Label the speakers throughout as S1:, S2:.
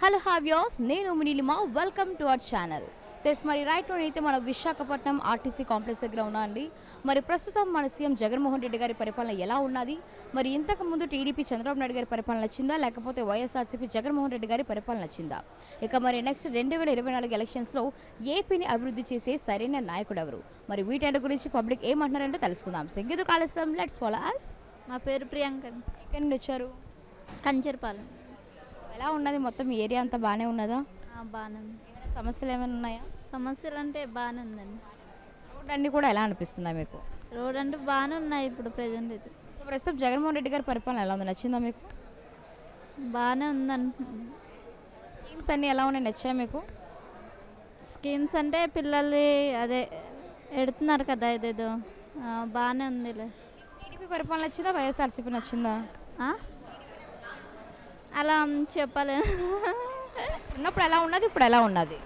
S1: Hello హావ్యోస్ నేను మునిలిమా వెల్కమ్ టు అవర్ ఛానల్ సెస్ మరి రైట్ అయితే మన విశాఖపట్నం ఆర్టీసీ కాంప్లెక్స్ దగ్గర ఉన్నా అండి మరి ప్రస్తుతం మన సీఎం జగన్మోహన్ రెడ్డి గారి పరిపాలన ఎలా ఉన్నది మరి ఇంతకు ముందు టీడీపీ చంద్రబాబు నాయుడు గారి పరిపాలన నచ్చిందా లేకపోతే వైఎస్ఆర్సీపీ జగన్మోహన్ రెడ్డి గారి పరిపాలన నచ్చిందా ఇక మరి నెక్స్ట్ రెండు వేల ఇరవై నాలుగు ఎలక్షన్స్లో ఏపీని అభివృద్ధి చేసే సరైన నాయకుడు ఎవరు మరి వీటన్నిటి గురించి పబ్లిక్ ఏమంటున్నారంటే తెలుసుకుందాం సింగిదు కాలుస్తాం లెట్స్ ఫాలో అస్
S2: మా పేరు ప్రియాంక అండి.
S1: ఎక్కడి నుండి వచ్చారు
S2: కంచరపాలెం
S1: ఎలా ఉన్నది మొత్తం మీ ఏరియా అంతా బాగానే ఉన్నదా
S2: ఆ, బాగానే ఉంది
S1: ఏమైనా సమస్యలు ఏమైనా ఉన్నాయా
S2: సమస్యలు అంటే బాగానే ఉందండి
S1: రోడ్ అన్నీ కూడా ఎలా అనిపిస్తున్నాయి మీకు
S2: రోడ్ అంటే బాగానే ఉన్నాయి ఇప్పుడు ప్రజెంట్ అయితే
S1: సో ప్రస్తుతం జగన్మోహన్ రెడ్డి గారి పరిపాలన ఎలా ఉంది నచ్చిందా మీకు
S2: బాగానే ఉందండి
S1: స్కీమ్స్ అన్నీ ఎలా ఉన్నాయి నచ్చాయా మీకు
S2: స్కీమ్స్ అంటే పిల్లల్ని అదే ఎడుతున్నారు కదా ఇదేదో ఆ, బాగానే ఉందిలే
S1: టీడీపీ పరిపాలన నచ్చిందా వైఎస్ఆర్సీపీ నచ్చిందా
S2: ఆ? అలా చెప్పలేను
S1: ఉన్నప్పుడు ఎలా ఉన్నది ఇప్పుడు ఎలా ఉన్నది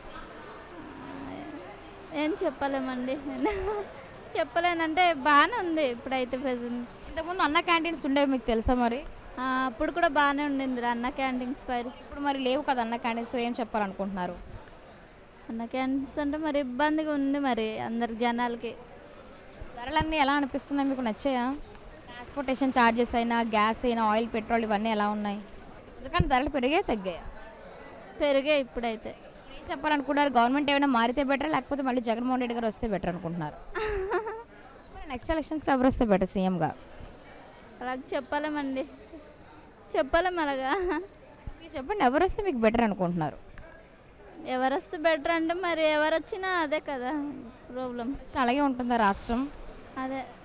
S2: ఏం చెప్పలేమండి చెప్పలేనంటే బాగానే ఉంది ఇప్పుడైతే ప్రజెంట్
S1: ఇంతకుముందు అన్న క్యాంటీన్స్ ఉండేవి మీకు తెలుసా మరి
S2: అప్పుడు కూడా బాగానే ఉండింది అన్న క్యాంటీన్స్ పైన
S1: ఇప్పుడు మరి లేవు కదా అన్న క్యాంటీన్స్ ఏం చెప్పాలనుకుంటున్నారు
S2: అన్న క్యాంటీన్స్ అంటే మరి ఇబ్బందిగా ఉంది మరి అందరి జనాలకి
S1: ధరలన్నీ ఎలా అనిపిస్తున్నాయి మీకు నచ్చాయా ట్రాన్స్పోర్టేషన్ ఛార్జెస్ అయినా గ్యాస్ అయినా ఆయిల్ పెట్రోల్ ఇవన్నీ ఎలా ఉన్నాయి ఎందుకంటే ధరలు పెరిగాయి తగ్గాయా
S2: పెరిగే ఇప్పుడైతే
S1: మీరు ఏం చెప్పాలనుకుంటున్నారు గవర్నమెంట్ ఏమైనా మారితే బెటర్ లేకపోతే మళ్ళీ జగన్మోహన్ రెడ్డి గారు వస్తే బెటర్ అనుకుంటున్నారు మరి నెక్స్ట్ ఎలక్షన్స్లో ఎవరు వస్తే బెటర్ సీఎంగా
S2: అలాగ చెప్పలేమండి చెప్పలేం అలాగా
S1: మీరు చెప్పండి ఎవరు వస్తే మీకు బెటర్ అనుకుంటున్నారు
S2: ఎవరు వస్తే బెటర్ అంటే మరి ఎవరు వచ్చినా అదే కదా ప్రాబ్లం
S1: అలాగే ఉంటుందా రాష్ట్రం
S2: అదే